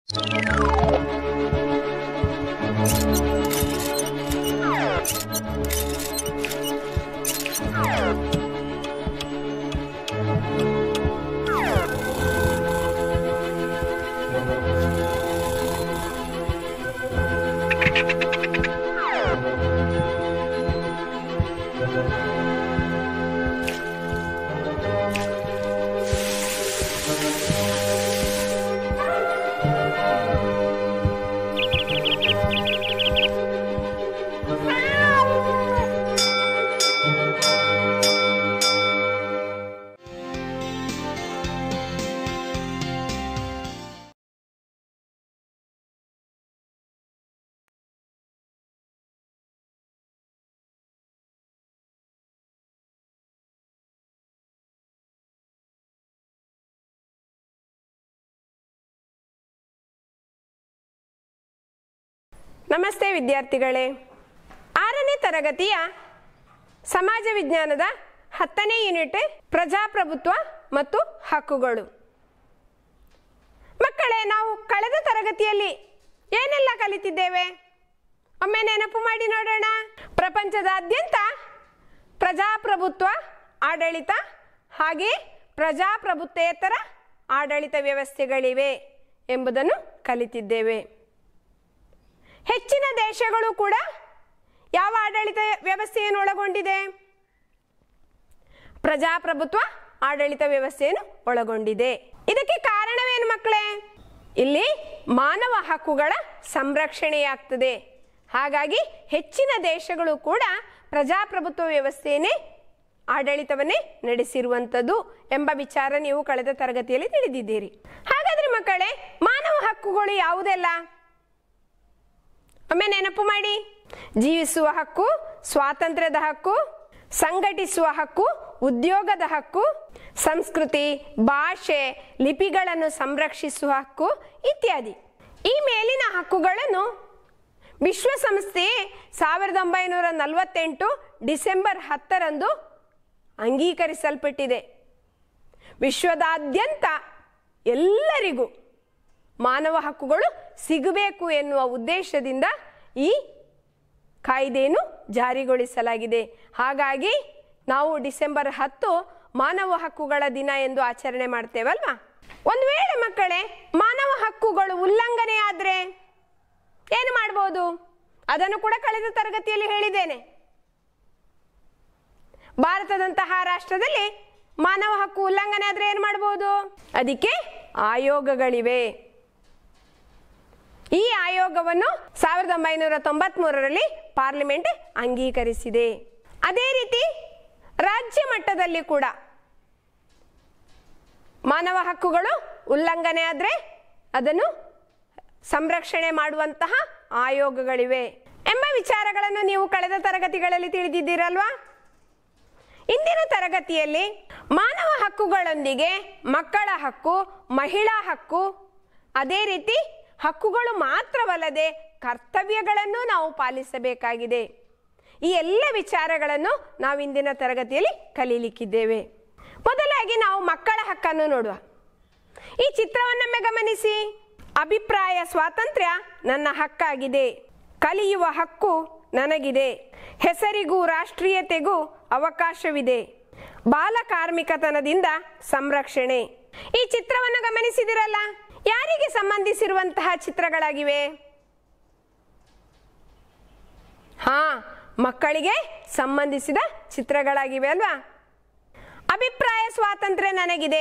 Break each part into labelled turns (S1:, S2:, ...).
S1: ನಮಸ್ತೆ ವಿದ್ಯಾರ್ಥಿಗಳೇ ಆರನೇ ತರಗತಿಯ ಸಮಾಜ ವಿಜ್ಞಾನದ ಹತ್ತನೇ ಯೂನಿಟ್ ಪ್ರಜಾಪ್ರಭುತ್ವ ಮತ್ತು ಹಕ್ಕುಗಳು ಮಕ್ಕಳೇ ನಾವು ಕಳೆದ ತರಗತಿಯಲ್ಲಿ ಏನೆಲ್ಲ ಕಲಿತಿದ್ದೇವೆ ಒಮ್ಮೆ ನೆನಪು ಮಾಡಿ ನೋಡೋಣ ಪ್ರಪಂಚದಾದ್ಯಂತ ಪ್ರಜಾಪ್ರಭುತ್ವ ಆಡಳಿತ ಹಾಗೆ ಪ್ರಜಾಪ್ರಭುತ್ವೇತರ ಆಡಳಿತ ವ್ಯವಸ್ಥೆಗಳಿವೆ ಎಂಬುದನ್ನು ಕಲಿತಿದ್ದೇವೆ ಹೆಚ್ಚಿನ ದೇಶಗಳು ಕೂಡ ಯಾವ ಆಡಳಿತ ವ್ಯವಸ್ಥೆಯನ್ನು ಒಳಗೊಂಡಿದೆ ಪ್ರಜಾಪ್ರಭುತ್ವ ಆಡಳಿತ ವ್ಯವಸ್ಥೆಯನ್ನು ಒಳಗೊಂಡಿದೆ ಇದಕ್ಕೆ ಕಾರಣವೇನು ಮಕ್ಕಳೇ ಇಲ್ಲಿ ಮಾನವ ಹಕ್ಕುಗಳ ಸಂರಕ್ಷಣೆಯಾಗ್ತದೆ ಹಾಗಾಗಿ ಹೆಚ್ಚಿನ ದೇಶಗಳು ಕೂಡ ಪ್ರಜಾಪ್ರಭುತ್ವ ವ್ಯವಸ್ಥೆಯನ್ನೇ ಆಡಳಿತವನ್ನೇ ನಡೆಸಿರುವಂಥದ್ದು ಎಂಬ ವಿಚಾರ ನೀವು ಕಳೆದ ತರಗತಿಯಲ್ಲಿ ತಿಳಿದಿದ್ದೀರಿ ಹಾಗಾದ್ರೆ ಮಕ್ಕಳೇ ಮಾನವ ಹಕ್ಕುಗಳು ಯಾವುದೆಲ್ಲ ಒಮ್ಮೆ ನೆನಪು ಮಾಡಿ ಜೀವಿಸುವ ಹಕ್ಕು ಸ್ವಾತಂತ್ರ್ಯದ ಹಕ್ಕು ಸಂಘಟಿಸುವ ಹಕ್ಕು ಉದ್ಯೋಗದ ಹಕ್ಕು ಸಂಸ್ಕೃತಿ ಭಾಷೆ ಲಿಪಿಗಳನ್ನು ಸಂರಕ್ಷಿಸುವ ಹಕ್ಕು ಇತ್ಯಾದಿ ಈ ಮೇಲಿನ ಹಕ್ಕುಗಳನ್ನು ವಿಶ್ವಸಂಸ್ಥೆ ಸಾವಿರದ ಒಂಬೈನೂರ ನಲವತ್ತೆಂಟು ಡಿಸೆಂಬರ್ ಹತ್ತರಂದು ಅಂಗೀಕರಿಸಲ್ಪಟ್ಟಿದೆ ವಿಶ್ವದಾದ್ಯಂತ ಎಲ್ಲರಿಗೂ ಮಾನವ ಹಕ್ಕುಗಳು ಸಿಗಬೇಕು ಎನ್ನುವ ಉದ್ದೇಶದಿಂದ ಈ ಕಾಯ್ದೆಯನ್ನು ಜಾರಿಗೊಳಿಸಲಾಗಿದೆ ಹಾಗಾಗಿ ನಾವು ಡಿಸೆಂಬರ್ ಹತ್ತು ಮಾನವ ಹಕ್ಕುಗಳ ದಿನ ಎಂದು ಆಚರಣೆ ಮಾಡ್ತೇವಲ್ವಾ ಒಂದು ವೇಳೆ ಮಕ್ಕಳೇ ಮಾನವ ಹಕ್ಕುಗಳು ಉಲ್ಲಂಘನೆ ಆದ್ರೆ ಏನು ಮಾಡ್ಬೋದು ಅದನ್ನು ಕೂಡ ಕಳೆದ ತರಗತಿಯಲ್ಲಿ ಹೇಳಿದ್ದೇನೆ ಭಾರತದಂತಹ ರಾಷ್ಟ್ರದಲ್ಲಿ ಮಾನವ ಹಕ್ಕು ಉಲ್ಲಂಘನೆ ಆದ್ರೆ ಏನು ಮಾಡ್ಬೋದು ಅದಕ್ಕೆ ಆಯೋಗಗಳಿವೆ ಈ ಆಯೋಗವನ್ನು ಸಾವಿರದ ಒಂಬೈನೂರ ತೊಂಬತ್ಮೂರರಲ್ಲಿ ಪಾರ್ಲಿಮೆಂಟ್ ಅಂಗೀಕರಿಸಿದೆ ಅದೇ ರೀತಿ ರಾಜ್ಯ ಮಟ್ಟದಲ್ಲಿ ಕೂಡ ಮಾನವ ಹಕ್ಕುಗಳು ಉಲ್ಲಂಘನೆ ಆದರೆ ಅದನ್ನು ಸಂರಕ್ಷಣೆ ಮಾಡುವಂತಹ ಆಯೋಗಗಳಿವೆ ಎಂಬ ವಿಚಾರಗಳನ್ನು ನೀವು ಕಳೆದ ತರಗತಿಗಳಲ್ಲಿ ತಿಳಿದಿದ್ದೀರಲ್ವಾ ಇಂದಿನ ತರಗತಿಯಲ್ಲಿ ಮಾನವ ಹಕ್ಕುಗಳೊಂದಿಗೆ ಮಕ್ಕಳ ಹಕ್ಕು ಮಹಿಳಾ ಹಕ್ಕು ಅದೇ ರೀತಿ ಹಕ್ಕುಗಳು ಮಾತ್ರವಲ್ಲದೆ ಕರ್ತವ್ಯಗಳನ್ನು ನಾವು ಪಾಲಿಸಬೇಕಾಗಿದೆ ಈ ಎಲ್ಲ ವಿಚಾರಗಳನ್ನು ನಾವು ಇಂದಿನ ತರಗತಿಯಲ್ಲಿ ಕಲೀಲಿಕ್ಕಿದ್ದೇವೆ ಮೊದಲಾಗಿ ನಾವು ಮಕ್ಕಳ ಹಕ್ಕನ್ನು ನೋಡುವ ಈ ಚಿತ್ರವನ್ನೊಮ್ಮೆ ಗಮನಿಸಿ ಅಭಿಪ್ರಾಯ ಸ್ವಾತಂತ್ರ್ಯ ನನ್ನ ಹಕ್ಕಾಗಿದೆ ಕಲಿಯುವ ಹಕ್ಕು ನನಗಿದೆ ಹೆಸರಿಗೂ ರಾಷ್ಟ್ರೀಯತೆಗೂ ಅವಕಾಶವಿದೆ ಬಾಲ ಕಾರ್ಮಿಕತನದಿಂದ ಸಂರಕ್ಷಣೆ ಈ ಚಿತ್ರವನ್ನು ಗಮನಿಸಿದಿರಲ್ಲ ಯಾರಿಗೆ ಸಂಬಂಧಿಸಿರುವಂತಹ ಚಿತ್ರಗಳಾಗಿವೆ ಹಾ ಮಕ್ಕಳಿಗೆ ಸಂಬಂಧಿಸಿದ ಚಿತ್ರಗಳಾಗಿವೆ ಅಲ್ವಾ ಅಭಿಪ್ರಾಯ ಸ್ವಾತಂತ್ರ್ಯ ನನಗಿದೆ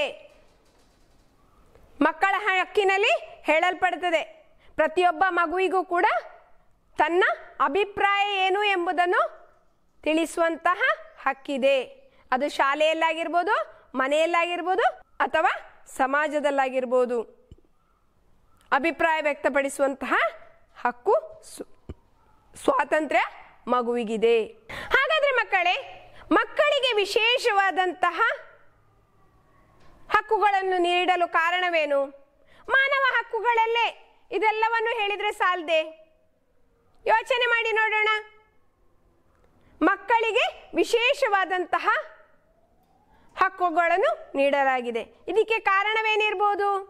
S1: ಮಕ್ಕಳ ಹಕ್ಕಿನಲ್ಲಿ ಹೇಳಲ್ಪಡುತ್ತದೆ ಪ್ರತಿಯೊಬ್ಬ ಮಗುವಿಗೂ ಕೂಡ ತನ್ನ ಅಭಿಪ್ರಾಯ ಏನು ಎಂಬುದನ್ನು ತಿಳಿಸುವಂತಹ ಹಕ್ಕಿದೆ ಅದು ಶಾಲೆಯಲ್ಲಾಗಿರ್ಬೋದು ಮನೆಯಲ್ಲಾಗಿರ್ಬೋದು ಅಥವಾ ಸಮಾಜದಲ್ಲಾಗಿರ್ಬೋದು ಅಭಿಪ್ರಾಯ ವ್ಯಕ್ತಪಡಿಸುವಂತಹ ಹಕ್ಕು ಸ್ವ- ಸ್ವಾತಂತ್ರ್ಯ ಮಗುವಿಗಿದೆ ಹಾಗಾದ್ರೆ ಮಕ್ಕಳೇ ಮಕ್ಕಳಿಗೆ ವಿಶೇಷವಾದಂತಹ ಹಕ್ಕುಗಳನ್ನು ನೀಡಲು ಕಾರಣವೇನು ಮಾನವ ಹಕ್ಕುಗಳಲ್ಲೇ ಇದೆಲ್ಲವನ್ನು ಹೇಳಿದ್ರೆ ಸಾಲದೆ ಯೋಚನೆ ಮಾಡಿ ನೋಡೋಣ ಮಕ್ಕಳಿಗೆ ವಿಶೇಷವಾದಂತಹ ಹಕ್ಕುಗಳನ್ನು ನೀಡಲಾಗಿದೆ ಇದಕ್ಕೆ ಕಾರಣವೇನಿರ್ಬೋದು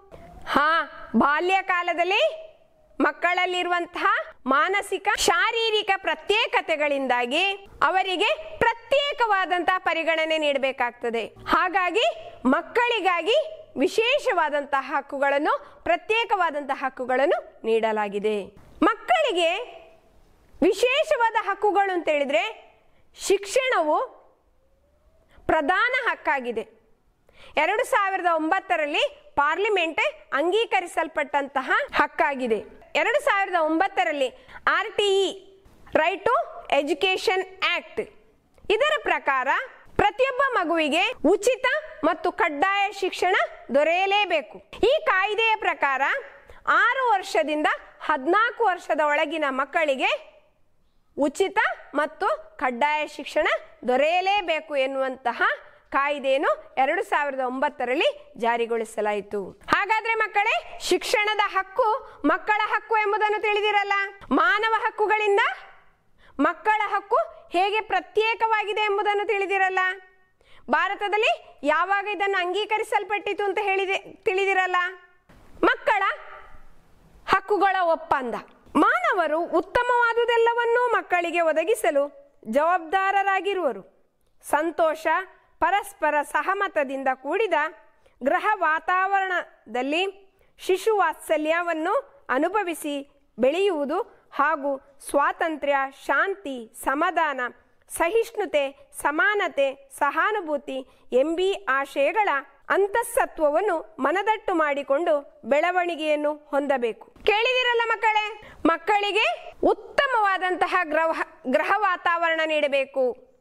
S1: ಹಾ ಬಾಲ್ಯಕಾಲದಲ್ಲಿ ಮಕ್ಕಳಲ್ಲಿರುವಂತಹ ಮಾನಸಿಕ ಶಾರೀರಿಕ ಪ್ರತ್ಯೇಕತೆಗಳಿಂದಾಗಿ ಅವರಿಗೆ ಪ್ರತ್ಯೇಕವಾದಂತಹ ಪರಿಗಣನೆ ನೀಡಬೇಕಾಗ್ತದೆ ಹಾಗಾಗಿ ಮಕ್ಕಳಿಗಾಗಿ ವಿಶೇಷವಾದಂತಹ ಹಕ್ಕುಗಳನ್ನು ಪ್ರತ್ಯೇಕವಾದಂತಹ ಹಕ್ಕುಗಳನ್ನು ನೀಡಲಾಗಿದೆ ಮಕ್ಕಳಿಗೆ ವಿಶೇಷವಾದ ಹಕ್ಕುಗಳು ಅಂತ ಹೇಳಿದ್ರೆ ಶಿಕ್ಷಣವು ಪ್ರಧಾನ ಹಕ್ಕಾಗಿದೆ ಎರಡು ಸಾವಿರದ ಒಂಬತ್ತರಲ್ಲಿ ಪಾರ್ಲಿಮೆಂಟ್ ಅಂಗೀಕರಿಸಲ್ಪಟ್ಟಂತಹ ಹಕ್ಕಾಗಿದೆ ಎರಡು ಸಾವಿರದ ಒಂಬತ್ತರಲ್ಲಿ R T E right to education act ಇದರ ಪ್ರಕಾರ ಪ್ರತಿಯೊಬ್ಬ ಮಗುವಿಗೆ ಉಚಿತ ಮತ್ತು ಕಡ್ಡಾಯ ಶಿಕ್ಷಣ ದೊರೆಯಲೇಬೇಕು ಈ ಕಾಯ್ದೆಯ ಪ್ರಕಾರ ಆರು ವರ್ಷದಿಂದ ಹದಿನಾಲ್ಕು ವರ್ಷದ ಒಳಗಿನ ಮಕ್ಕಳಿಗೆ ಉಚಿತ ಮತ್ತು ಕಡ್ಡಾಯ ಶಿಕ್ಷಣ ದೊರೆಯಲೇಬೇಕು ಎನ್ನುವಂತಹ ಕಾಯ್ದೆಯನ್ನು ಎರಡು ಸಾವಿರದ ಒಂಬತ್ತರಲ್ಲಿ ಜಾರಿಗೊಳಿಸಲಾಯಿತು ಹಾಗಾದ್ರೆ ಮಕ್ಕಳೇ ಶಿಕ್ಷಣದ ಹಕ್ಕು ಮಕ್ಕಳ ಹಕ್ಕು ಎಂಬುದನ್ನು ತಿಳಿದಿರಲ್ಲ ಮಾನವ ಹಕ್ಕುಗಳಿಂದ ಮಕ್ಕಳ ಹಕ್ಕು ಹೇಗೆ ಪ್ರತ್ಯೇಕವಾಗಿದೆ ಎಂಬುದನ್ನು ತಿಳಿದಿರಲ್ಲ ಭಾರತದಲ್ಲಿ ಯಾವಾಗ ಇದನ್ನು ಅಂಗೀಕರಿಸಲ್ಪಟ್ಟಿತು ಅಂತ ಹೇಳಿದೆ ತಿಳಿದಿರಲ್ಲ ಮಕ್ಕಳ ಹಕ್ಕುಗಳ ಒಪ್ಪಂದ ಮಾನವರು ಉತ್ತಮವಾದುದೆಲ್ಲವನ್ನೂ ಮಕ್ಕಳಿಗೆ ಒದಗಿಸಲು ಜವಾಬ್ದಾರರಾಗಿರುವರು ಸಂತೋಷ ಪರಸ್ಪರ ಸಹಮತದಿಂದ ಕೂಡಿದ ಗೃಹ ವಾತಾವರಣದಲ್ಲಿ ಶಿಶು ವಾತ್ಸಲ್ಯವನ್ನು ಅನುಭವಿಸಿ ಬೆಳೆಯುವುದು ಹಾಗೂ ಸ್ವಾತಂತ್ರ್ಯ ಶಾಂತಿ ಸಮಾಧಾನ ಸಹಿಷ್ಣುತೆ ಸಮಾನತೆ ಸಹಾನುಭೂತಿ ಎಂಬಿ ಆಶಯಗಳ ಅಂತಃಸತ್ವವನ್ನು ಮನದಟ್ಟು ಮಾಡಿಕೊಂಡು ಬೆಳವಣಿಗೆಯನ್ನು ಹೊಂದಬೇಕು ಕೇಳಿದಿರಲ್ಲ ಮಕ್ಕಳೇ ಮಕ್ಕಳಿಗೆ ಉತ್ತಮವಾದಂತಹ ಗ್ರಹ ಗೃಹ ವಾತಾವರಣ ನೀಡಬೇಕು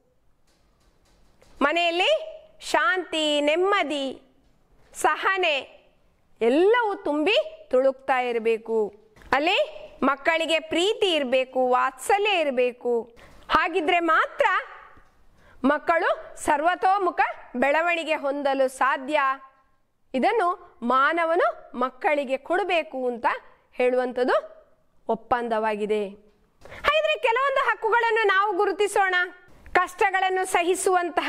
S1: ಮನೆಯಲ್ಲಿ ಶಾಂತಿ ನೆಮ್ಮದಿ ಸಹನೆ ಎಲ್ಲವೂ ತುಂಬಿ ತುಳುಕ್ತಾ ಇರಬೇಕು ಅಲ್ಲಿ ಮಕ್ಕಳಿಗೆ ಪ್ರೀತಿ ಇರಬೇಕು ವಾತ್ಸಲ್ಯ ಇರಬೇಕು ಹಾಗಿದ್ರೆ ಮಾತ್ರ ಮಕ್ಕಳು ಸರ್ವತೋಮುಖ ಬೆಳವಣಿಗೆ ಹೊಂದಲು ಸಾಧ್ಯ ಇದನ್ನು ಮಾನವನು ಮಕ್ಕಳಿಗೆ ಕೊಡಬೇಕು ಅಂತ ಹೇಳುವಂಥದ್ದು ಒಪ್ಪಂದವಾಗಿದೆ ಹಾಗಿದ್ರೆ ಕೆಲವೊಂದು ಹಕ್ಕುಗಳನ್ನು ನಾವು ಗುರುತಿಸೋಣ ಕಷ್ಟಗಳನ್ನು ಸಹಿಸುವಂತಹ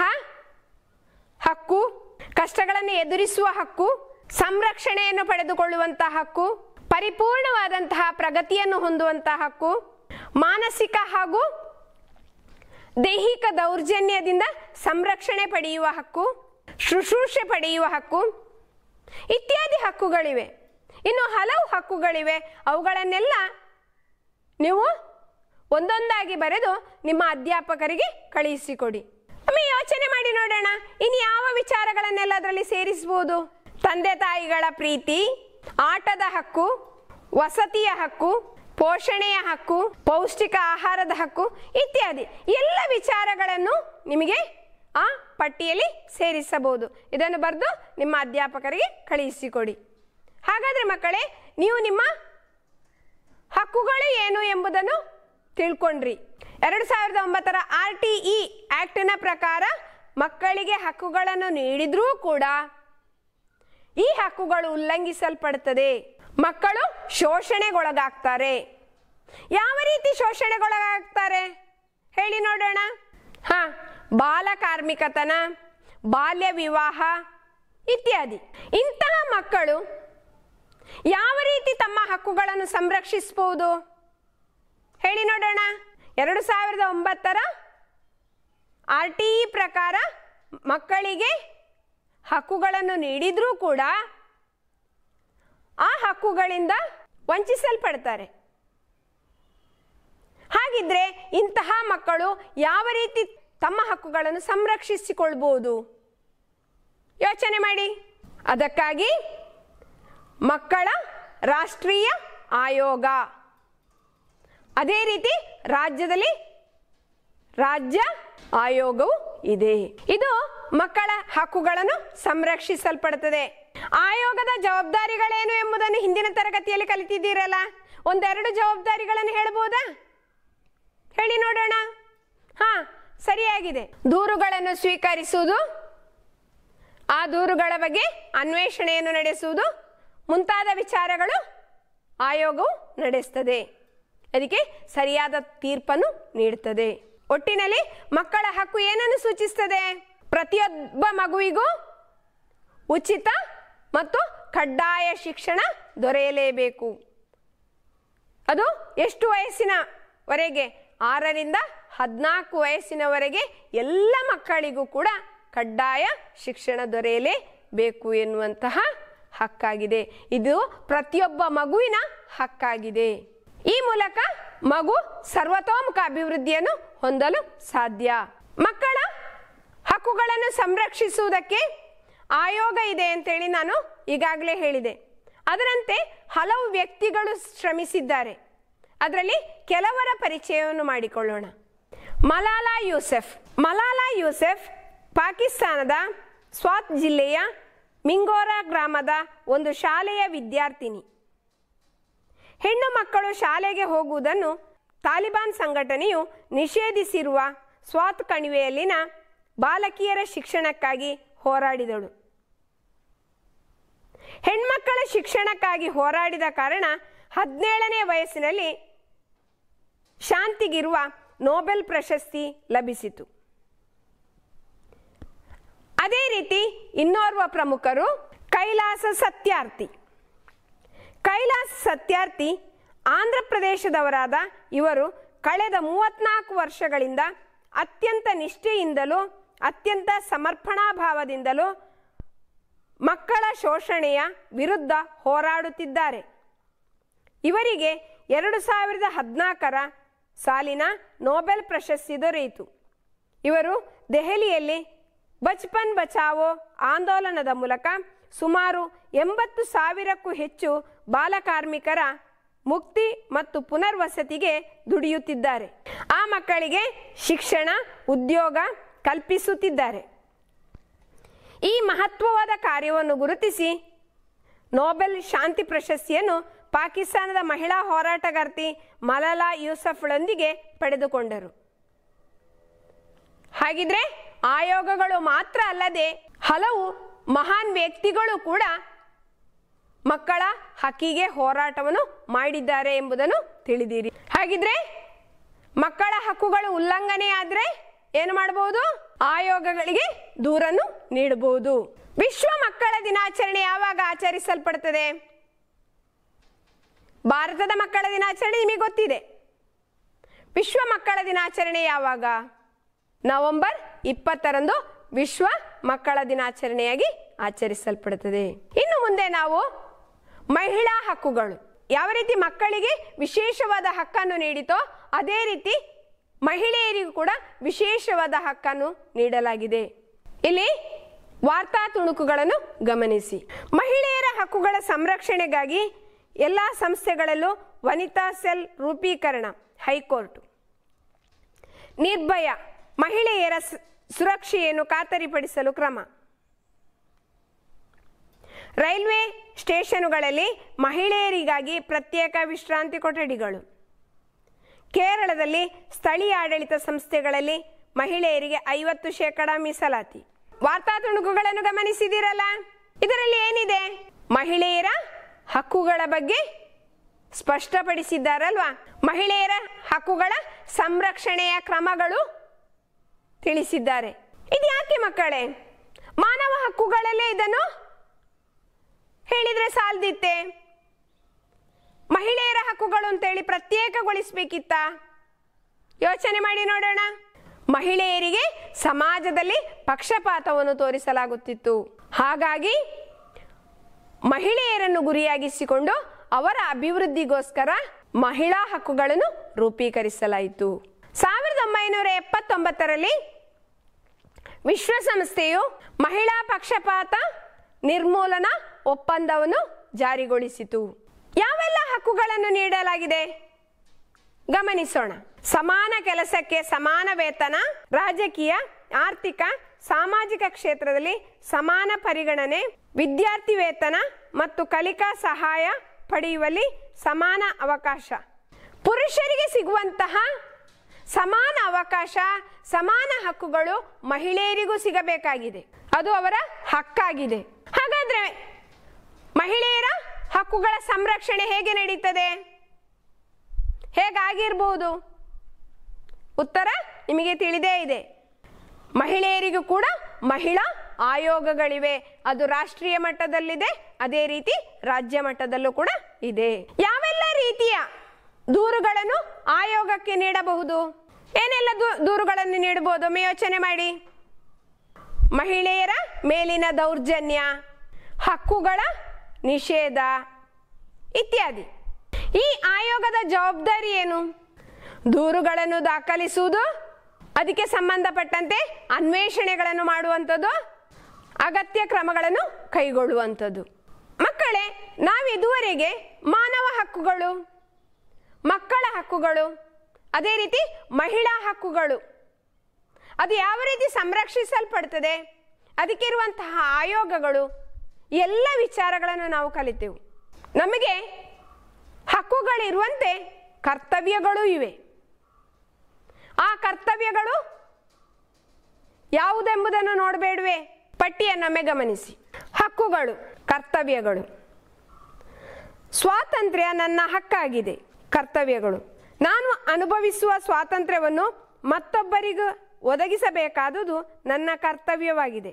S1: ಹಕ್ಕು ಕಷ್ಟಗಳನ್ನು ಎದುರಿಸುವ ಹಕ್ಕು ಸಂರಕ್ಷಣೆಯನ್ನು ಪಡೆದುಕೊಳ್ಳುವಂತಹ ಹಕ್ಕು ಪರಿಪೂರ್ಣವಾದಂತಹ ಪ್ರಗತಿಯನ್ನು ಹೊಂದುವಂತಹ ಹಕ್ಕು ಮಾನಸಿಕ ಹಾಗೂ ದೈಹಿಕ ದೌರ್ಜನ್ಯದಿಂದ ಸಂರಕ್ಷಣೆ ಪಡೆಯುವ ಹಕ್ಕು ಶುಶ್ರೂಷೆ ಪಡೆಯುವ ಹಕ್ಕು ಇತ್ಯಾದಿ ಹಕ್ಕುಗಳಿವೆ ಇನ್ನು ಹಲವು ಹಕ್ಕುಗಳಿವೆ ಅವುಗಳನ್ನೆಲ್ಲ ನೀವು ಒಂದೊಂದಾಗಿ ಬರೆದು ನಿಮ್ಮ ಅಧ್ಯಾಪಕರಿಗೆ ಕಳುಹಿಸಿಕೊಡಿ ಒಮ್ಮೆ ಯೋಚನೆ ಮಾಡಿ ನೋಡೋಣ ಇನ್ನು ಯಾವ ವಿಚಾರಗಳನ್ನೆಲ್ಲ ಅದರಲ್ಲಿ ಸೇರಿಸಬಹುದು ತಂದೆ ತಾಯಿಗಳ ಪ್ರೀತಿ ಆಟದ ಹಕ್ಕು ವಸತಿಯ ಹಕ್ಕು ಪೋಷಣೆಯ ಹಕ್ಕು ಪೌಷ್ಟಿಕ ಆಹಾರದ ಹಕ್ಕು ಇತ್ಯಾದಿ ಎಲ್ಲ ವಿಚಾರಗಳನ್ನು ನಿಮಗೆ ಆ ಪಟ್ಟಿಯಲ್ಲಿ ಸೇರಿಸಬಹುದು ಇದನ್ನು ಬರೆದು ನಿಮ್ಮ ಅಧ್ಯಾಪಕರಿಗೆ ಕಳುಹಿಸಿಕೊಡಿ ಹಾಗಾದ್ರೆ ಮಕ್ಕಳೇ ನೀವು ನಿಮ್ಮ ಹಕ್ಕುಗಳು ಏನು ಎಂಬುದನ್ನು ತಿಳ್ಕೊಂಡ್ರಿ ಎರಡು ಸಾವಿರದ ಒಂಬತ್ತರ ಆರ್ ಟಿ ಇ ಆಕ್ಟ್ನ ಪ್ರಕಾರ ಮಕ್ಕಳಿಗೆ ಹಕ್ಕುಗಳನ್ನು ನೀಡಿದ್ರೂ ಕೂಡ ಈ ಹಕ್ಕುಗಳು ಉಲ್ಲಂಘಿಸಲ್ಪಡುತ್ತದೆ ಮಕ್ಕಳು ಶೋಷಣೆಗೊಳಗಾಗ್ತಾರೆ ಯಾವ ರೀತಿ ಶೋಷಣೆಗೊಳಗಾಗ್ತಾರೆ ಹೇಳಿ ನೋಡೋಣ ಹಾ ಬಾಲ ಕಾರ್ಮಿಕತನ ಬಾಲ್ಯ ವಿವಾಹ ಇತ್ಯಾದಿ ಇಂತಹ ಮಕ್ಕಳು ಯಾವ ರೀತಿ ತಮ್ಮ ಹಕ್ಕುಗಳನ್ನು ಸಂರಕ್ಷಿಸಬಹುದು ಹೇಳಿ ನೋಡೋಣ ಎರಡು ಸಾವಿರದ ಒಂಬತ್ತರ ಆರ್ ಟಿ ಇ ಪ್ರಕಾರ ಮಕ್ಕಳಿಗೆ ಹಕ್ಕುಗಳನ್ನು ನೀಡಿದ್ರೂ ಕೂಡ ಆ ಹಕ್ಕುಗಳಿಂದ ವಂಚಿಸಲ್ಪಡ್ತಾರೆ ಹಾಗಿದ್ರೆ ಇಂತಹ ಮಕ್ಕಳು ಯಾವ ರೀತಿ ತಮ್ಮ ಹಕ್ಕುಗಳನ್ನು ಸಂರಕ್ಷಿಸಿಕೊಳ್ಬಹುದು ಯೋಚನೆ ಮಾಡಿ ಅದಕ್ಕಾಗಿ ಮಕ್ಕಳ ರಾಷ್ಟ್ರೀಯ ಆಯೋಗ ಅದೇ ರೀತಿ ರಾಜ್ಯದಲ್ಲಿ ರಾಜ್ಯ ಆಯೋಗವು ಇದೆ ಇದು ಮಕ್ಕಳ ಹಕ್ಕುಗಳನ್ನು ಸಂರಕ್ಷಿಸಲ್ಪಡುತ್ತದೆ ಆಯೋಗದ ಜವಾಬ್ದಾರಿಗಳೇನು ಎಂಬುದನ್ನು ಹಿಂದಿನ ತರಗತಿಯಲ್ಲಿ ಕಲಿತಿದ್ದೀರಲ್ಲ ಒಂದೆರಡು ಜವಾಬ್ದಾರಿಗಳನ್ನು ಹೇಳ್ಬೋದಾ ಹೇಳಿ ನೋಡೋಣ ಹಾ ಸರಿಯಾಗಿದೆ ದೂರುಗಳನ್ನು ಸ್ವೀಕರಿಸುವುದು ಆ ದೂರುಗಳ ಬಗ್ಗೆ ಅನ್ವೇಷಣೆಯನ್ನು ನಡೆಸುವುದು ಮುಂತಾದ ವಿಚಾರಗಳು ಆಯೋಗವು ನಡೆಸ್ತದೆ ಅದಕ್ಕೆ ಸರಿಯಾದ ತೀರ್ಪನ್ನು ನೀಡುತ್ತದೆ ಒಟ್ಟಿನಲ್ಲಿ ಮಕ್ಕಳ ಹಕ್ಕು ಏನನ್ನು ಸೂಚಿಸ್ತದೆ ಪ್ರತಿಯೊಬ್ಬ ಮಗುವಿಗೂ ಉಚಿತ ಮತ್ತು ಕಡ್ಡಾಯ ಶಿಕ್ಷಣ ದೊರೆಯಲೇಬೇಕು ಅದು ಎಷ್ಟು ವಯಸ್ಸಿನವರೆಗೆ ಆರರಿಂದ ಹದಿನಾಲ್ಕು ವಯಸ್ಸಿನವರೆಗೆ ಎಲ್ಲ ಮಕ್ಕಳಿಗೂ ಕೂಡ ಕಡ್ಡಾಯ ಶಿಕ್ಷಣ ದೊರೆಯಲೇಬೇಕು ಎನ್ನುವಂತಹ ಹಕ್ಕಾಗಿದೆ ಇದು ಪ್ರತಿಯೊಬ್ಬ ಮಗುವಿನ ಹಕ್ಕಾಗಿದೆ ಈ ಮೂಲಕ ಮಗು ಸರ್ವತೋಮುಖ ಅಭಿವೃದ್ಧಿಯನ್ನು ಹೊಂದಲು ಸಾಧ್ಯ ಮಕ್ಕಳ ಹಕ್ಕುಗಳನ್ನು ಸಂರಕ್ಷಿಸುವುದಕ್ಕೆ ಆಯೋಗ ಇದೆ ಅಂತೇಳಿ ನಾನು ಈಗಾಗಲೇ ಹೇಳಿದೆ ಅದರಂತೆ ಹಲವು ವ್ಯಕ್ತಿಗಳು ಶ್ರಮಿಸಿದ್ದಾರೆ ಅದರಲ್ಲಿ ಕೆಲವರ ಪರಿಚಯವನ್ನು ಮಾಡಿಕೊಳ್ಳೋಣ ಮಲಾಲಾ ಯೂಸೆಫ್ ಮಲಾಲಾ ಯೂಸೆಫ್ ಪಾಕಿಸ್ತಾನದ ಸ್ವಾತ್ ಜಿಲ್ಲೆಯ ಮಿಂಗೋರಾ ಗ್ರಾಮದ ಒಂದು ಶಾಲೆಯ ವಿದ್ಯಾರ್ಥಿನಿ ಹೆಣ್ಣು ಮಕ್ಕಳು ಶಾಲೆಗೆ ಹೋಗುವುದನ್ನು ತಾಲಿಬಾನ್ ಸಂಘಟನೆಯು ನಿಷೇಧಿಸಿರುವ ಸ್ವಾತ್ ಕಣಿವೆಯಲ್ಲಿನ ಬಾಲಕಿಯರ ಶಿಕ್ಷಣಕ್ಕಾಗಿ ಹೋರಾಡಿದಳು ಹೆಣ್ಮಕ್ಕಳ ಶಿಕ್ಷಣಕ್ಕಾಗಿ ಹೋರಾಡಿದ ಕಾರಣ ಹದಿನೇಳನೇ ವಯಸ್ಸಿನಲ್ಲಿ ಶಾಂತಿಗಿರುವ ನೊಬೆಲ್ ಪ್ರಶಸ್ತಿ ಲಭಿಸಿತು ಅದೇ ರೀತಿ ಇನ್ನೋರ್ವ ಪ್ರಮುಖರು ಕೈಲಾಸ ಸತ್ಯಾರ್ಥಿ ಕೈಲಾಸ ಸತ್ಯಾರ್ಥಿ ಆಂಧ್ರ ಪ್ರದೇಶದವರಾದ ಇವರು ಕಳೆದ ಮೂವತ್ನಾಲ್ಕು ವರ್ಷಗಳಿಂದ ಅತ್ಯಂತ ನಿಷ್ಠೆಯಿಂದಲೂ ಅತ್ಯಂತ ಸಮರ್ಪಣಾಭಾವದಿಂದಲೂ ಮಕ್ಕಳ ಶೋಷಣೆಯ ವಿರುದ್ಧ ಹೋರಾಡುತ್ತಿದ್ದಾರೆ ಇವರಿಗೆ ಎರಡು ಸಾವಿರದ ಹದಿನಾಲ್ಕರ ಸಾಲಿನ ನೊಬೆಲ್ ಪ್ರಶಸ್ತಿ ದೊರೆಯಿತು ಇವರು ದೆಹಲಿಯಲ್ಲಿ ಬಚ್ಪನ್ ಬಚಾವೋ ಆಂದೋಲನದ ಮೂಲಕ ಸುಮಾರು ಎಂಬತ್ತು ಸಾವಿರಕ್ಕೂ ಹೆಚ್ಚು ಬಾಲಕಾರ್ಮಿಕರ ಮುಕ್ತಿ ಮತ್ತು ಪುನರ್ವಸತಿಗೆ ದುಡಿಯುತ್ತಿದ್ದಾರೆ ಆ ಮಕ್ಕಳಿಗೆ ಶಿಕ್ಷಣ ಉದ್ಯೋಗ ಕಲ್ಪಿಸುತ್ತಿದ್ದಾರೆ ಈ ಮಹತ್ವವಾದ ಕಾರ್ಯವನ್ನು ಗುರುತಿಸಿ ನೊಬೆಲ್ ಶಾಂತಿ ಪ್ರಶಸ್ತಿಯನ್ನು ಪಾಕಿಸ್ತಾನದ ಮಹಿಳಾ ಹೋರಾಟಗಾರ್ತಿ ಮಲಾಲಾ ಯೂಸಫ್ಳೊಂದಿಗೆ ಪಡೆದುಕೊಂಡರು ಹಾಗಿದ್ರೆ ಆಯೋಗಗಳು ಮಾತ್ರ ಅಲ್ಲದೆ ಹಲವು ಮಹಾನ್ ವ್ಯಕ್ತಿಗಳು ಕೂಡ ಮಕ್ಕಳ ಹಕ್ಕಿಗೆ ಹೋರಾಟವನ್ನು ಮಾಡಿದ್ದಾರೆ ಎಂಬುದನ್ನು ತಿಳಿದಿರಿ ಹಾಗಿದ್ರೆ ಮಕ್ಕಳ ಹಕ್ಕುಗಳು ಉಲ್ಲಂಘನೆ ಆದ್ರೆ ಏನು ಮಾಡಬಹುದು ಆಯೋಗಗಳಿಗೆ ದೂರನ್ನು ನೀಡಬಹುದು ವಿಶ್ವ ಮಕ್ಕಳ ದಿನಾಚರಣೆ ಯಾವಾಗ ಆಚರಿಸಲ್ಪಡುತ್ತದೆ ಭಾರತದ ಮಕ್ಕಳ ದಿನಾಚರಣೆ ನಿಮಗೆ ಗೊತ್ತಿದೆ ವಿಶ್ವ ಮಕ್ಕಳ ದಿನಾಚರಣೆ ಯಾವಾಗ ನವೆಂಬರ್ ಇಪ್ಪತ್ತರಂದು ವಿಶ್ವ ಮಕ್ಕಳ ದಿನಾಚರಣೆಯಾಗಿ ಆಚರಿಸಲ್ಪಡುತ್ತದೆ ಇನ್ನು ಮುಂದೆ ನಾವು ಮಹಿಳಾ ಹಕ್ಕುಗಳು ಯಾವ ರೀತಿ ಮಕ್ಕಳಿಗೆ ವಿಶೇಷವಾದ ಹಕ್ಕನ್ನು ನೀಡಿತೋ ಅದೇ ರೀತಿ ಮಹಿಳೆಯರಿಗೂ ಕೂಡ ವಿಶೇಷವಾದ ಹಕ್ಕನ್ನು ನೀಡಲಾಗಿದೆ ಇಲ್ಲಿ ವಾರ್ತಾ ತುಣುಕುಗಳನ್ನು ಗಮನಿಸಿ ಮಹಿಳೆಯರ ಹಕ್ಕುಗಳ ಸಂರಕ್ಷಣೆಗಾಗಿ ಎಲ್ಲ ಸಂಸ್ಥೆಗಳಲ್ಲೂ ವನಿತಾ ಸೆಲ್ ರೂಪೀಕರಣ ಹೈಕೋರ್ಟ್ ನಿರ್ಭಯ ಮಹಿಳೆಯರ ಸ- ಸುರಕ್ಷೆಯನ್ನು ಖಾತರಿಪಡಿಸಲು ಕ್ರಮ ರೈಲ್ವೆ ಸ್ಟೇಷನುಗಳಲ್ಲಿ ಮಹಿಳೆಯರಿಗಾಗಿ ಪ್ರತ್ಯೇಕ ವಿಶ್ರಾಂತಿ ಕೊಠಡಿಗಳು ಕೇರಳದಲ್ಲಿ ಸ್ಥಳೀಯ ಆಡಳಿತ ಸಂಸ್ಥೆಗಳಲ್ಲಿ ಮಹಿಳೆಯರಿಗೆ ಐವತ್ತು ಶೇಕಡ ಮೀಸಲಾತಿ ವಾರ್ತಾ ತುಣುಕುಗಳನ್ನು ಗಮನಿಸಿದಿರಲ್ಲ ಇದರಲ್ಲಿ ಏನಿದೆ ಮಹಿಳೆಯರ ಹಕ್ಕುಗಳ ಬಗ್ಗೆ ಸ್ಪಷ್ಟಪಡಿಸಿದ್ದಾರಲ್ವಾ ಮಹಿಳೆಯರ ಹಕ್ಕುಗಳ ಸಂರಕ್ಷಣೆಯ ಕ್ರಮಗಳು ತಿಳಿಸಿದ್ದಾರೆ ಇದು ಯಾಕೆ ಮಕ್ಕಳೇ ಮಾನವ ಹಕ್ಕುಗಳಲ್ಲೇ ಇದನ್ನು ಹೇಳಿದ್ರೆ ಸಾಲ್ದಿತ್ತೆ ಮಹಿಳೆಯರ ಹಕ್ಕುಗಳು ಅಂತೇಳಿ ಪ್ರತ್ಯೇಕಗೊಳಿಸ್ಬೇಕಿತ್ತ ಯೋಚನೆ ಮಾಡಿ ನೋಡೋಣ ಮಹಿಳೆಯರಿಗೆ ಸಮಾಜದಲ್ಲಿ ಪಕ್ಷಪಾತವನ್ನು ತೋರಿಸಲಾಗುತ್ತಿತ್ತು ಹಾಗಾಗಿ ಮಹಿಳೆಯರನ್ನು ಗುರಿಯಾಗಿಸಿಕೊಂಡು ಅವರ ಅಭಿವೃದ್ಧಿಗೋಸ್ಕರ ಮಹಿಳಾ ಹಕ್ಕುಗಳನ್ನು ರೂಪೀಕರಿಸಲಾಯಿತು ಸಾವಿರದ ಒಂಬೈನೂರ ಎಪ್ಪತ್ತೊಂಬತ್ತರಲ್ಲಿ ವಿಶ್ವಸಂಸ್ಥೆಯು ಮಹಿಳಾ ಪಕ್ಷಪಾತ ನಿರ್ಮೂಲನಾ ಒಪ್ಪಂದವನ್ನು ಜಾರಿಗೊಳಿಸಿತು ಯಾವೆಲ್ಲ ಹಕ್ಕುಗಳನ್ನು ನೀಡಲಾಗಿದೆ ಗಮನಿಸೋಣ ಸಮಾನ ಕೆಲಸಕ್ಕೆ ಸಮಾನ ವೇತನ ರಾಜಕೀಯ ಆರ್ಥಿಕ ಸಾಮಾಜಿಕ ಕ್ಷೇತ್ರದಲ್ಲಿ ಸಮಾನ ಪರಿಗಣನೆ ವಿದ್ಯಾರ್ಥಿ ವೇತನ ಮತ್ತು ಕಲಿಕಾ ಸಹಾಯ ಪಡೆಯುವಲ್ಲಿ ಸಮಾನ ಅವಕಾಶ ಪುರುಷರಿಗೆ ಸಿಗುವಂತಹ ಸಮಾನ ಅವಕಾಶ ಸಮಾನ ಹಕ್ಕುಗಳು ಮಹಿಳೆಯರಿಗೂ ಸಿಗಬೇಕಾಗಿದೆ ಅದು ಅವರ ಹಕ್ಕಾಗಿದೆ ಹಾಗಾದ್ರೆ ಮಹಿಳೆಯರ ಹಕ್ಕುಗಳ ಸಂರಕ್ಷಣೆ ಹೇಗೆ ನಡೀತದೆ ಹೇಗಾಗಿರ್ಬೋದು ಉತ್ತರ ನಿಮಗೆ ತಿಳಿದೇ ಇದೆ ಮಹಿಳೆಯರಿಗೂ ಕೂಡ ಮಹಿಳಾ ಆಯೋಗಗಳಿವೆ ಅದು ರಾಷ್ಟ್ರೀಯ ಮಟ್ಟದಲ್ಲಿದೆ ಅದೇ ರೀತಿ ರಾಜ್ಯ ಮಟ್ಟದಲ್ಲೂ ಕೂಡ ಇದೆ ಯಾವೆಲ್ಲ ರೀತಿಯ ದೂರುಗಳನ್ನು ಆಯೋಗಕ್ಕೆ ನೀಡಬಹುದು ಏನೆಲ್ಲ ದೂ- ದೂರುಗಳನ್ನು ನೀಡಬಹುದು ಒಮ್ಮೆ ಯೋಚನೆ ಮಾಡಿ ಮಹಿಳೆಯರ ಮೇಲಿನ ದೌರ್ಜನ್ಯ ಹಕ್ಕುಗಳ ನಿಷೇಧ ಇತ್ಯಾದಿ ಈ ಆಯೋಗದ ಜವಾಬ್ದಾರಿ ಏನು ದೂರುಗಳನ್ನು ದಾಖಲಿಸುವುದು ಅದಕ್ಕೆ ಸಂಬಂಧಪಟ್ಟಂತೆ ಅನ್ವೇಷಣೆಗಳನ್ನು ಮಾಡುವಂಥದ್ದು ಅಗತ್ಯ ಕ್ರಮಗಳನ್ನು ಕೈಗೊಳ್ಳುವಂಥದ್ದು ಮಕ್ಕಳೇ ನಾವು ಇದುವರೆಗೆ ಮಾನವ ಹಕ್ಕುಗಳು ಮಕ್ಕಳ ಹಕ್ಕುಗಳು ಅದೇ ರೀತಿ ಮಹಿಳಾ ಹಕ್ಕುಗಳು ಅದು ಯಾವ ರೀತಿ ಸಂರಕ್ಷಿಸಲ್ಪಡ್ತದೆ ಅದಕ್ಕಿರುವಂತಹ ಆಯೋಗಗಳು ಎಲ್ಲ ವಿಚಾರಗಳನ್ನು ನಾವು ಕಲಿತೆವು ನಮಗೆ ಹಕ್ಕುಗಳಿರುವಂತೆ ಕರ್ತವ್ಯಗಳೂ ಇವೆ ಆ ಕರ್ತವ್ಯಗಳು ಯಾವುದೆಂಬುದನ್ನು ನೋಡಬೇಡುವೆ ಪಟ್ಟಿಯನ್ನೊಮ್ಮೆ ಗಮನಿಸಿ ಹಕ್ಕುಗಳು ಕರ್ತವ್ಯಗಳು ಸ್ವಾತಂತ್ರ್ಯ ನನ್ನ ಹಕ್ಕಾಗಿದೆ ಕರ್ತವ್ಯಗಳು ನಾನು ಅನುಭವಿಸುವ ಸ್ವಾತಂತ್ರ್ಯವನ್ನು ಮತ್ತೊಬ್ಬರಿಗೂ ಒದಗಿಸಬೇಕಾದುದು ನನ್ನ ಕರ್ತವ್ಯವಾಗಿದೆ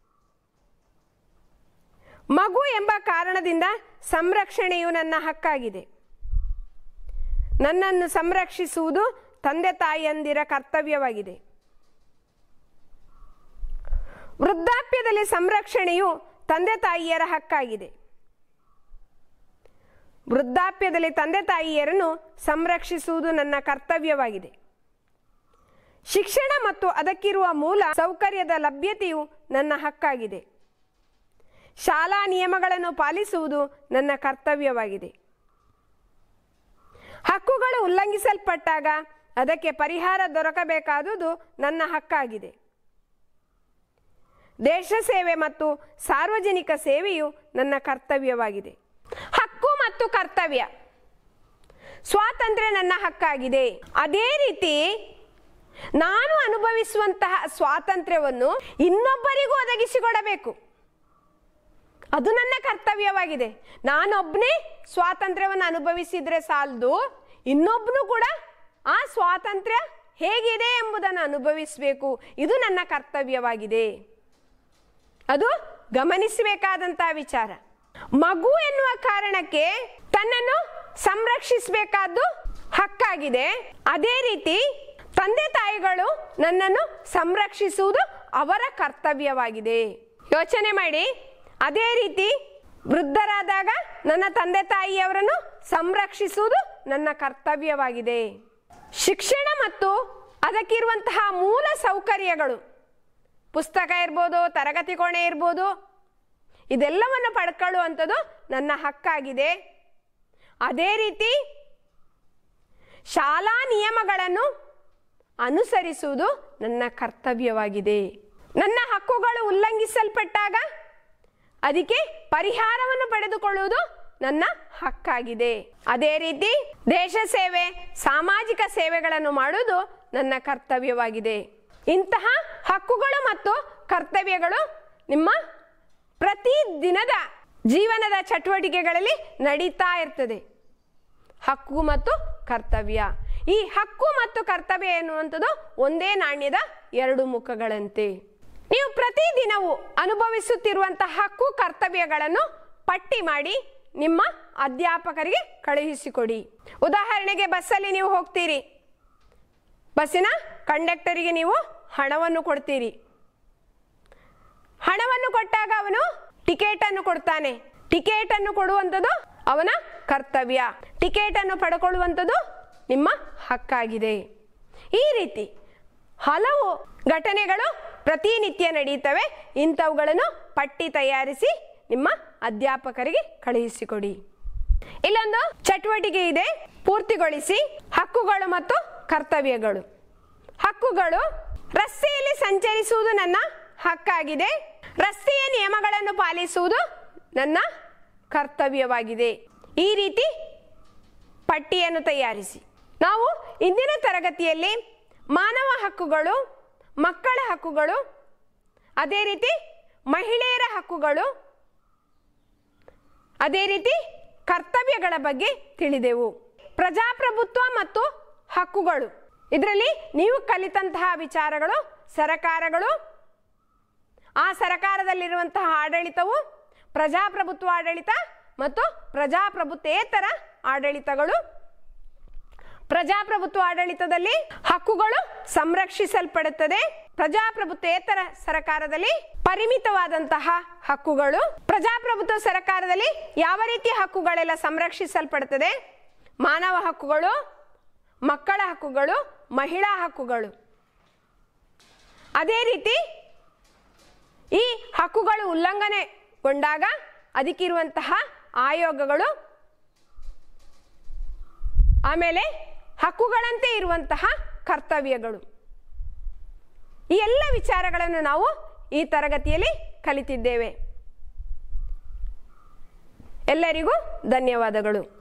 S1: ಮಗು ಎಂಬ ಕಾರಣದಿಂದ ಸಂರಕ್ಷಣೆಯು ನನ್ನ ಹಕ್ಕಾಗಿದೆ ನನ್ನನ್ನು ಸಂರಕ್ಷಿಸುವುದು ತಂದೆ ತಾಯಿಯಂದಿರ ಕರ್ತವ್ಯವಾಗಿದೆ ವೃದ್ಧಾಪ್ಯದಲ್ಲಿ ಸಂರಕ್ಷಣೆಯು ತಂದೆ ತಾಯಿಯರ ಹಕ್ಕಾಗಿದೆ ವೃದ್ಧಾಪ್ಯದಲ್ಲಿ ತಂದೆ ತಾಯಿಯರನ್ನು ಸಂರಕ್ಷಿಸುವುದು ನನ್ನ ಕರ್ತವ್ಯವಾಗಿದೆ ಶಿಕ್ಷಣ ಮತ್ತು ಅದಕ್ಕಿರುವ ಮೂಲ ಸೌಕರ್ಯದ ಲಭ್ಯತೆಯು ನನ್ನ ಹಕ್ಕಾಗಿದೆ ಶಾಲಾ ನಿಯಮಗಳನ್ನು ಪಾಲಿಸುವುದು ನನ್ನ ಕರ್ತವ್ಯವಾಗಿದೆ ಹಕ್ಕುಗಳು ಉಲ್ಲಂಘಿಸಲ್ಪಟ್ಟಾಗ ಅದಕ್ಕೆ ಪರಿಹಾರ ದೊರಕಬೇಕಾದುದು ನನ್ನ ಹಕ್ಕಾಗಿದೆ ದೇಶ ಸೇವೆ ಮತ್ತು ಸಾರ್ವಜನಿಕ ಸೇವೆಯು ನನ್ನ ಕರ್ತವ್ಯವಾಗಿದೆ ಹಕ್ಕು ಮತ್ತು ಕರ್ತವ್ಯ ಸ್ವಾತಂತ್ರ್ಯ ನನ್ನ ಹಕ್ಕಾಗಿದೆ ಅದೇ ರೀತಿ ನಾನು ಅನುಭವಿಸುವಂತಹ ಸ್ವಾತಂತ್ರ್ಯವನ್ನು ಇನ್ನೊಬ್ಬರಿಗೂ ಒದಗಿಸಿಕೊಡಬೇಕು ಅದು ನನ್ನ ಕರ್ತವ್ಯವಾಗಿದೆ ನಾನೊಬ್ಬನೇ ಸ್ವಾತಂತ್ರ್ಯವನ್ನು ಅನುಭವಿಸಿದ್ರೆ ಸಾಲದು ಇನ್ನೊಬ್ಬನು ಕೂಡ ಆ ಸ್ವಾತಂತ್ರ್ಯ ಹೇಗಿದೆ ಎಂಬುದನ್ನು ಅನುಭವಿಸಬೇಕು ಇದು ನನ್ನ ಕರ್ತವ್ಯವಾಗಿದೆ ಅದು ಗಮನಿಸಬೇಕಾದಂತಹ ವಿಚಾರ ಮಗು ಎನ್ನುವ ಕಾರಣಕ್ಕೆ ತನ್ನನ್ನು ಸಂರಕ್ಷಿಸಬೇಕಾದ್ದು ಹಕ್ಕಾಗಿದೆ ಅದೇ ರೀತಿ ತಂದೆ ತಾಯಿಗಳು ನನ್ನನ್ನು ಸಂರಕ್ಷಿಸುವುದು ಅವರ ಕರ್ತವ್ಯವಾಗಿದೆ ಯೋಚನೆ ಮಾಡಿ ಅದೇ ರೀತಿ ವೃದ್ಧರಾದಾಗ ನನ್ನ ತಂದೆ ತಾಯಿಯವರನ್ನು ಸಂರಕ್ಷಿಸುವುದು ನನ್ನ ಕರ್ತವ್ಯವಾಗಿದೆ ಶಿಕ್ಷಣ ಮತ್ತು ಅದಕ್ಕಿರುವಂತಹ ಮೂಲ ಸೌಕರ್ಯಗಳು ಪುಸ್ತಕ ಇರ್ಬೋದು ತರಗತಿ ಕೋಣೆ ಇರ್ಬೋದು ಇದೆಲ್ಲವನ್ನು ಪಡ್ಕೊಳ್ಳುವಂಥದ್ದು ನನ್ನ ಹಕ್ಕಾಗಿದೆ ಅದೇ ರೀತಿ ಶಾಲಾ ನಿಯಮಗಳನ್ನು ಅನುಸರಿಸುವುದು ನನ್ನ ಕರ್ತವ್ಯವಾಗಿದೆ ನನ್ನ ಹಕ್ಕುಗಳು ಉಲ್ಲಂಘಿಸಲ್ಪಟ್ಟಾಗ ಅದಕ್ಕೆ ಪರಿಹಾರವನ್ನು ಪಡೆದುಕೊಳ್ಳುವುದು ನನ್ನ ಹಕ್ಕಾಗಿದೆ ಅದೇ ರೀತಿ ದೇಶ ಸೇವೆ ಸಾಮಾಜಿಕ ಸೇವೆಗಳನ್ನು ಮಾಡುವುದು ನನ್ನ ಕರ್ತವ್ಯವಾಗಿದೆ ಇಂತಹ ಹಕ್ಕುಗಳು ಮತ್ತು ಕರ್ತವ್ಯಗಳು ನಿಮ್ಮ ಪ್ರತಿ ದಿನದ ಜೀವನದ ಚಟುವಟಿಕೆಗಳಲ್ಲಿ ನಡೀತಾ ಇರ್ತದೆ ಹಕ್ಕು ಮತ್ತು ಕರ್ತವ್ಯ ಈ ಹಕ್ಕು ಮತ್ತು ಕರ್ತವ್ಯ ಎನ್ನುವಂಥದ್ದು ಒಂದೇ ನಾಣ್ಯದ ಎರಡು ಮುಖಗಳಂತೆ ನೀವು ಪ್ರತಿದಿನವೂ ಅನುಭವಿಸುತ್ತಿರುವಂತಹ ಹಕ್ಕು ಕರ್ತವ್ಯಗಳನ್ನು ಪಟ್ಟಿ ಮಾಡಿ ನಿಮ್ಮ ಅಧ್ಯಾಪಕರಿಗೆ ಕಳುಹಿಸಿಕೊಡಿ ಉದಾಹರಣೆಗೆ ಬಸ್ಸಲ್ಲಿ ನೀವು ಹೋಗ್ತೀರಿ ಬಸ್ಸಿನ ಕಂಡಕ್ಟರಿಗೆ ನೀವು ಹಣವನ್ನು ಕೊಡ್ತೀರಿ ಹಣವನ್ನು ಕೊಟ್ಟಾಗ ಅವನು ಟಿಕೆಟ್ ಅನ್ನು ಕೊಡ್ತಾನೆ ಟಿಕೆಟ್ ಅನ್ನು ಕೊಡುವಂಥದ್ದು ಅವನ ಕರ್ತವ್ಯ ಟಿಕೆಟ್ ಅನ್ನು ಪಡ್ಕೊಳ್ಳುವಂಥದ್ದು ನಿಮ್ಮ ಹಕ್ಕಾಗಿದೆ ಈ ರೀತಿ ಹಲವು ಘಟನೆಗಳು ಪ್ರತಿನಿತ್ಯ ನಡೆಯುತ್ತವೆ ಇಂಥವುಗಳನ್ನು ಪಟ್ಟಿ ತಯಾರಿಸಿ ನಿಮ್ಮ ಅಧ್ಯಾಪಕರಿಗೆ ಕಳುಹಿಸಿಕೊಡಿ ಇಲ್ಲೊಂದು ಚಟುವಟಿಕೆ ಇದೆ ಪೂರ್ತಿಗೊಳಿಸಿ ಹಕ್ಕುಗಳು ಮತ್ತು ಕರ್ತವ್ಯಗಳು ಹಕ್ಕುಗಳು ರಸ್ತೆಯಲ್ಲಿ ಸಂಚರಿಸುವುದು ನನ್ನ ಹಕ್ಕಾಗಿದೆ ರಸ್ತೆಯ ನಿಯಮಗಳನ್ನು ಪಾಲಿಸುವುದು ನನ್ನ ಕರ್ತವ್ಯವಾಗಿದೆ ಈ ರೀತಿ ಪಟ್ಟಿಯನ್ನು ತಯಾರಿಸಿ ನಾವು ಇಂದಿನ ತರಗತಿಯಲ್ಲಿ ಮಾನವ ಹಕ್ಕುಗಳು ಮಕ್ಕಳ ಹಕ್ಕುಗಳು ಅದೇ ರೀತಿ ಮಹಿಳೆಯರ ಹಕ್ಕುಗಳು ಅದೇ ರೀತಿ ಕರ್ತವ್ಯಗಳ ಬಗ್ಗೆ ತಿಳಿದೆವು ಪ್ರಜಾಪ್ರಭುತ್ವ ಮತ್ತು ಹಕ್ಕುಗಳು ಇದರಲ್ಲಿ ನೀವು ಕಲಿತಂತಹ ವಿಚಾರಗಳು ಸರಕಾರಗಳು ಆ ಸರಕಾರದಲ್ಲಿರುವಂತಹ ಆಡಳಿತವು ಪ್ರಜಾಪ್ರಭುತ್ವ ಆಡಳಿತ ಮತ್ತು ಪ್ರಜಾಪ್ರಭುತ್ವೇತರ ಆಡಳಿತಗಳು ಪ್ರಜಾಪ್ರಭುತ್ವ ಆಡಳಿತದಲ್ಲಿ ಹಕ್ಕುಗಳು ಸಂರಕ್ಷಿಸಲ್ಪಡುತ್ತದೆ ಪ್ರಜಾಪ್ರಭುತ್ವೇತರ ಸರ್ಕಾರದಲ್ಲಿ ಪರಿಮಿತವಾದಂತಹ ಹಕ್ಕುಗಳು ಪ್ರಜಾಪ್ರಭುತ್ವ ಸರ್ಕಾರದಲ್ಲಿ ಯಾವ ರೀತಿಯ ಹಕ್ಕುಗಳೆಲ್ಲ ಸಂರಕ್ಷಿಸಲ್ಪಡುತ್ತದೆ ಮಾನವ ಹಕ್ಕುಗಳು ಮಕ್ಕಳ ಹಕ್ಕುಗಳು ಮಹಿಳಾ ಹಕ್ಕುಗಳು ಅದೇ ರೀತಿ ಈ ಹಕ್ಕುಗಳು ಉಲ್ಲಂಘನೆಗೊಂಡಾಗ ಅದಕ್ಕಿರುವಂತಹ ಆಯೋಗಗಳು ಆಮೇಲೆ ಹಕ್ಕುಗಳಂತೆ ಇರುವಂತಹ ಕರ್ತವ್ಯಗಳು ಈ ಎಲ್ಲ ವಿಚಾರಗಳನ್ನು ನಾವು ಈ ತರಗತಿಯಲ್ಲಿ ಕಲಿತಿದ್ದೇವೆ ಎಲ್ಲರಿಗೂ ಧನ್ಯವಾದಗಳು